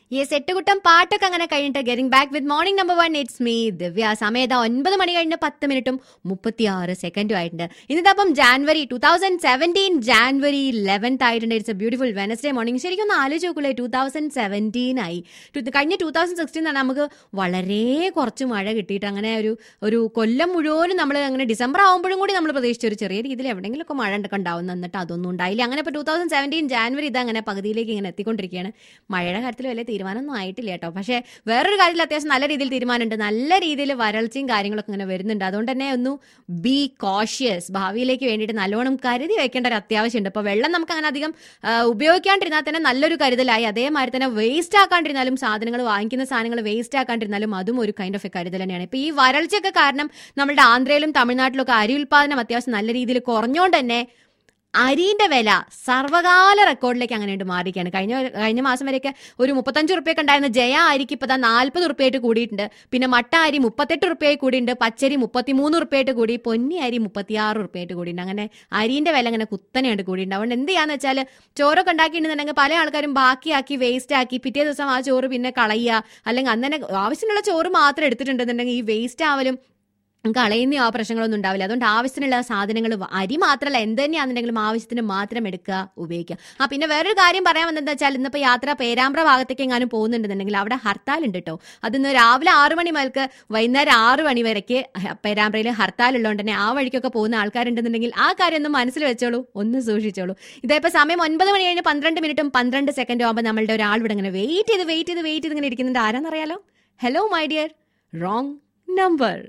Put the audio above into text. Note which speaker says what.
Speaker 1: yes എട്ടുകുട്ടം പാട്ടൊക്കെ അങ്ങനെ കഴിഞ്ഞിട്ട് getting back with morning number one it's me Divya സമയത്ത് ഒൻപത് മണി കഴിഞ്ഞ് പത്ത് മിനിറ്റും മുപ്പത്തിയാറ് സെക്കൻഡും ആയിട്ടുണ്ട് ഇന്നത്തെ അപ്പം January two thousand seventeen January eleventh ആയിട്ടുണ്ട് it's a beautiful Wednesday morning ശരിക്കും ഒന്ന് ആലോചിച്ച് നോക്കൂലേ ടൂ തൗസൻഡ് സെവൻറ്റീൻ ആയി ടു- കഴിഞ്ഞ ടൂ തൗസൻഡ് സിക്സ്റ്റീൻ നമുക്ക് വളരെ കുറച്ച് മഴ കിട്ടിയിട്ട് അങ്ങനെ ഒരു ഒരു കൊല്ലം മുഴുവനും നമ്മൾ അങ്ങനെ ഡിസംബർ ആകുമ്പോഴും കൂടി നമ്മൾ പ്രതീക്ഷിച്ച ഒരു ചെറിയ രീതിയിൽ എവിടെയെങ്കിലുമൊക്കെ മഴ ഒക്കെ ഉണ്ടാവും എന്നിട്ട് അതൊന്നും ഉണ്ടായില്ല അങ്ങനെ ഇപ്പോൾ ടൂ തൗസൻഡ് സെവൻറ്റീൻ ജാനുവരി ഇത് അങ്ങനെ പകുതിയിലേക്ക് ഇങ്ങനെ എത്തിക്കൊണ്ടിരിക്കുകയാണ് മഴയുടെ കാര്യത്തിൽ വലിയ തീരുമാനമൊന്നും ആയിട്ടില്ല കേട്ടോ പക്ഷേ വേറൊരു കാര്യത്തിൽ അത്യാവശ്യം നല്ല രീതിയിൽ തീരുമാനമുണ്ട് നല്ല രീതിയിൽ വരൾച്ചയും കാര്യങ്ങളൊക്കെ ഇങ്ങനെ വരുന്നുണ്ട് അതുകൊണ്ട് തന്നെ ഒന്ന് ബി കോഷ്യസ് ഭാവിയിലേക്ക് വേണ്ടിയിട്ട് നല്ലോണം കരുതി വെക്കേണ്ട ഒരു അത്യാവശ്യമുണ്ട് അപ്പോൾ വെള്ളം നമുക്ക് അങ്ങനെ അധികം ആ, ഉപയോഗിക്കാണ്ടിരുന്നാൽ തന്നെ നല്ലൊരു കരുതലായി അതേമാതിരി തന്നെ വേസ്റ്റ് ആക്കാണ്ടിരുന്നാലും സാധനങ്ങൾ വാങ്ങിക്കുന്ന സാധനങ്ങൾ വേസ്റ്റ് ആക്കാണ്ടിരുന്നാലും അതും ഒരു കൈൻഡ് ഓഫ് എ കരുതൽ തന്നെയാണ് ഇപ്പോൾ ഈ വരൾച്ചയൊക്കെ കാരണം നമ്മുടെ ആന്ധ്രയിലും തമിഴ്നാട്ടിലും ഒക്കെ അരി ഉൽപ്പാദനം അത്യാവശ്യം നല്ല രീതിയിൽ കുറഞ്ഞുകൊണ്ട് തന്നെ അരിന്റെ വില സർവകാല റെക്കോർഡിലേക്ക് അങ്ങനെയുണ്ട് മാറിയിരിക്കുകയാണ് കഴിഞ്ഞ കഴിഞ്ഞ മാസം വരെയൊക്കെ ഒരു മുപ്പത്തഞ്ച് റുപ്യൊക്കെ ഉണ്ടായിരുന്ന ജയ അരിക്ക് ഇപ്പൊ ദാ നാൽപ്പത് റുപ്യായിട്ട് കൂടിയിട്ടുണ്ട് പിന്നെ മട്ട അരി മുപ്പത്തെട്ട് റുപ്യായി കൂടിയിട്ടുണ്ട് പച്ചരി മുപ്പത്തിമൂന്ന് റുപ്യായിട്ട് കൂടി പൊന്നി അരി മുപ്പത്തിയാറ് റുപ്യായിട്ട് കൂടിയിട്ടുണ്ട് അങ്ങനെ അരിന്റെ വില അങ്ങനെ കുത്തനെയായിട്ട് കൂടിയിട്ടുണ്ട് അതുകൊണ്ട് എന്ത് ചെയ്യാന്ന് വെച്ചാൽ ചോറൊക്കെ ഉണ്ടാക്കിയിട്ടുണ്ടെങ്കിൽ പല ആൾക്കാരും ബാക്കിയാക്കി വേസ്റ്റ് ആക്കി പിറ്റേ ദിവസം ആ ചോറ് പിന്നെ കളയുക അല്ലെങ്കിൽ അന്ന് തന്നെ ആവശ്യമുള്ള ചോറ് മാത്രം എടുത്തിട്ടുണ്ടെന്നുണ്ടെങ്കിൽ ഈ വേസ്റ്റ് ആവലും കളയുന്ന ആ പ്രശ്നങ്ങളൊന്നും ഉണ്ടാവില്ല അതുകൊണ്ട് ആവശ്യത്തിനുള്ള സാധനങ്ങൾ അരി മാത്രമല്ല എന്ത് തന്നെയാണെന്നുണ്ടെങ്കിലും ആവശ്യത്തിന് മാത്രം എടുക്കുക ഉപയോഗിക്കുക ആ പിന്നെ വേറൊരു കാര്യം പറയാൻ വന്നതെന്ന് വെച്ചാൽ ഇന്നിപ്പോൾ യാത്ര പേരാമ്പ്ര ഭാഗത്തേക്ക് എങ്ങാനും പോകുന്നുണ്ടെന്നുണ്ടെങ്കിൽ അവിടെ ഹർത്താൽ ഉണ്ട് കേട്ടോ അതിന്ന് രാവിലെ ആറ് മണി മുതൽക്ക് വൈകുന്നേരം ആറ് മണി വരയ്ക്ക് പേരാമ്പ്രയിൽ ഹർത്താൽ ഉള്ളതുകൊണ്ട് തന്നെ ആ വഴിക്കൊക്കെ പോകുന്ന ആൾക്കാരുണ്ടെന്നുണ്ടെങ്കിൽ ആ കാര്യം ഒന്ന് മനസ്സിൽ വെച്ചോളൂ ഒന്ന് സൂക്ഷിച്ചോളൂ ഇതായപ്പോൾ സമയം ഒൻപത് മണി കഴിഞ്ഞ് പന്ത്രണ്ട് മിനിറ്റും പന്ത്രണ്ട് സെക്കൻഡും ആകുമ്പോൾ നമ്മളുടെ ഒരാൾ ഇവിടെ ഇങ്ങനെ വെയിറ്റ് ചെയ്ത് വെയിറ്റ് ചെയ്ത് വെയിറ്റ് ചെയ്ത് ഇങ്ങനെ ഇരിക്കുന്നുണ്ട് ആരാന്നറിയാലോ hello my dear wrong number